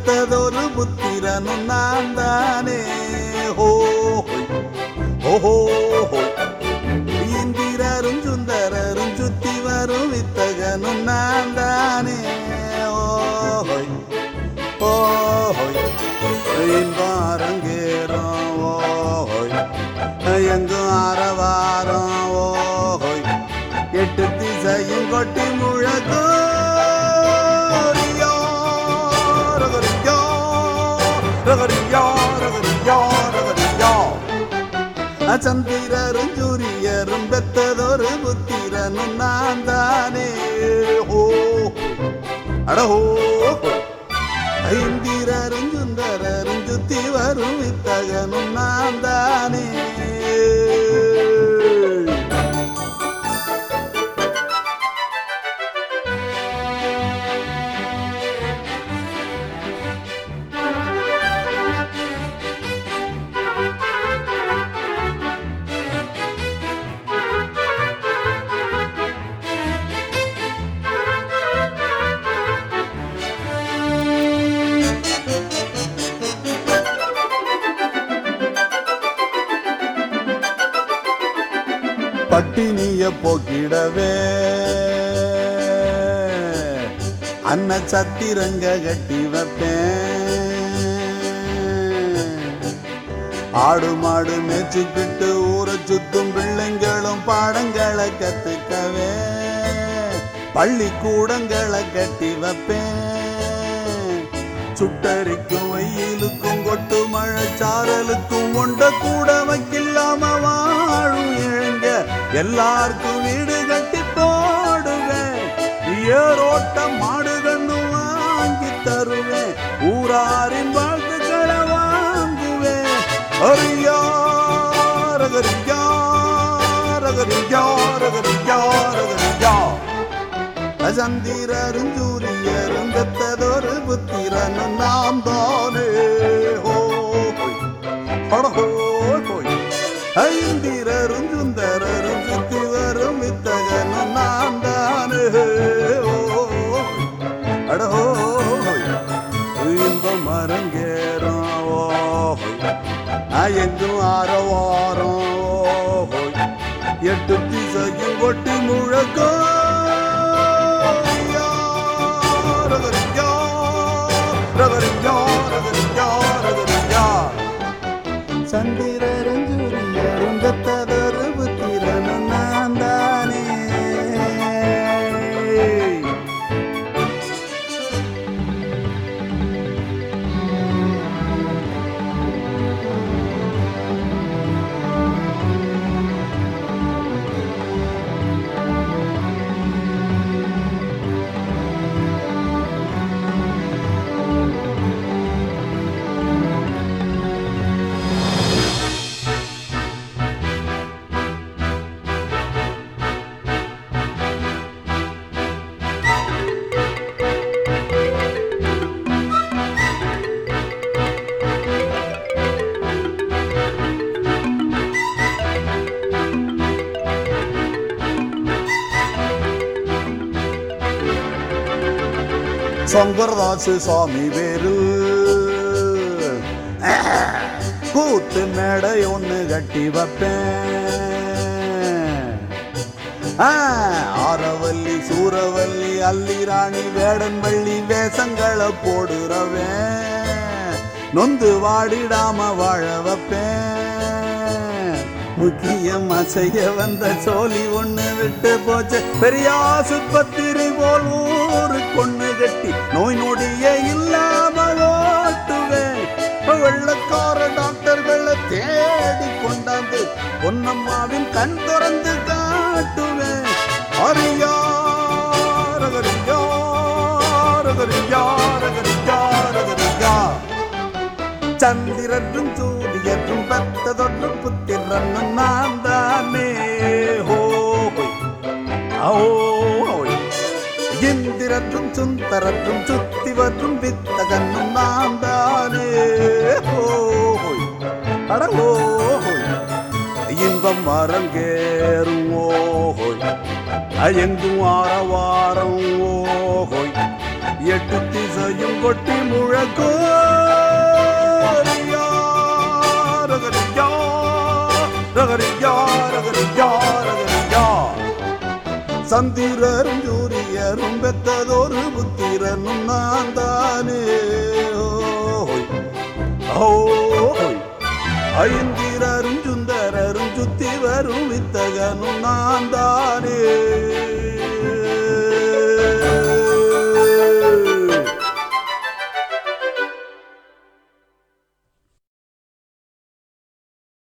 பெத்ததொரு புத்திரனும் நான் தானே ஹோ ஓஹோ இந்திரரும் சுந்தரரும் சுத்தி வரும் வித்தகனும் நான் தானே ஓஹோய் ஓஹோய் இன்பாரங்கேறும் ஓஹோய் எங்கும் ஆரவாரம் ஓஹோய் எட்டு திசையும் கொட்டி முழக்கும் ரியா, ரகரியா, ரகரியா, ரகரியா, ரகரியா. சந்திரரும் சூரியரும் பெத்ததொரு புத்திரனும் நான் தானே ஹோ அடஹோ ஐந்திரரும் சுந்தரரும் சுத்தி வரும் வித்தகனும் நான் தானே பட்டினிய போக்கிடவே அன்ன சத்திரங்க கட்டி வைப்பேன் ஆடு மாடு மேய்ச்சிக்கிட்டு ஊரை சுத்தும் பிள்ளைங்களும் பாடங்களை கத்துக்கவே பள்ளிக்கூடங்களை கட்டி வைப்பேன் சுட்டரிக்கும் வெயிலுக்கும் கொட்டு மழை சாரலுக்கும் ஒண்ட கூட வைக்கில்லாம வாழும் இழங்க எல்லாருக்கும் வீடு கட்டி போடுவேன் ஏரோட்ட மாடு கண்ணு வாங்கி தருவேன் ஊராரின் வாழ்த்துக்களை வாங்குவேன் அரியா ரகரியா ரகரியா ரகரியா ரகரியா சந்திரரும் சூரியரும் பெத்ததொரு புத்திரனும் நாம் தானே ஹோ அடஹோ ஹோய் ஐந்திரரும் சுந்தரரும் சுத்தி வரும் வித்தகனும் நாம் தானே ஓ அடஹோ இன்பம் அரங்கேறும் ஓஹோய் நான் எங்கும் ஆரவாரம் ஓஹோய் எட்டு திசையும் கொட்டி முழக்கம் ரகரியா, ரகரியா, ரகரியா, ரகரியா. சந்திரரும் சூரியரும் பெத்ததொரு புத்திரனும் நான் தானே சங்கரதாசு சுவாமி பேரு கூத்து மேடை ஒன்று கட்டி வைப்பேன் ஆ, ஆரவல்லி சூரவல்லி அல்லி ராணி வேடன் வள்ளி வேஷங்களை போடுறவன் நொந்து வாடிடாம வாழ வைப்பேன் முக்கியமா செய்ய வந்த சோழி ஒண்ணு விட்டு போச்சு பெரிய ஆசுபத்திரி போல் ஊரு கொண்டு கட்டி நோய் நொடியே இல்லாம ஓட்டுவேன் வெள்ளக்கார டாக்டர்களை தேடி கொண்டாந்து பொன்னம்மாவின் கண் திறந்து காட்டுவேன் அரியா ரகரியா ரகரியா ரகரியா ரகரியா சந்திரனும் சூரியனும் பெத்ததொன்றும் புத்திரனும் நான் தானே ஹோய் ஓய் இந்திரற்றும் சுந்தரற்றும் சுத்தி வரும் வித்தகனும் நான் தானே ஹோய் அட ஓஹோய் இன்பம் அரங்கேறும் ஓஹோய் அயங்கும் ஆரவாரம் ஓஹோய் எட்டு திசையும் கொட்டி முழக்கோ ரியா, ரகரியா, ரகரியா, ரகரியா, ரகரியா. சந்திரரும் சூரியரும் பெற்றதொரு புத்திரனும் நான் தானே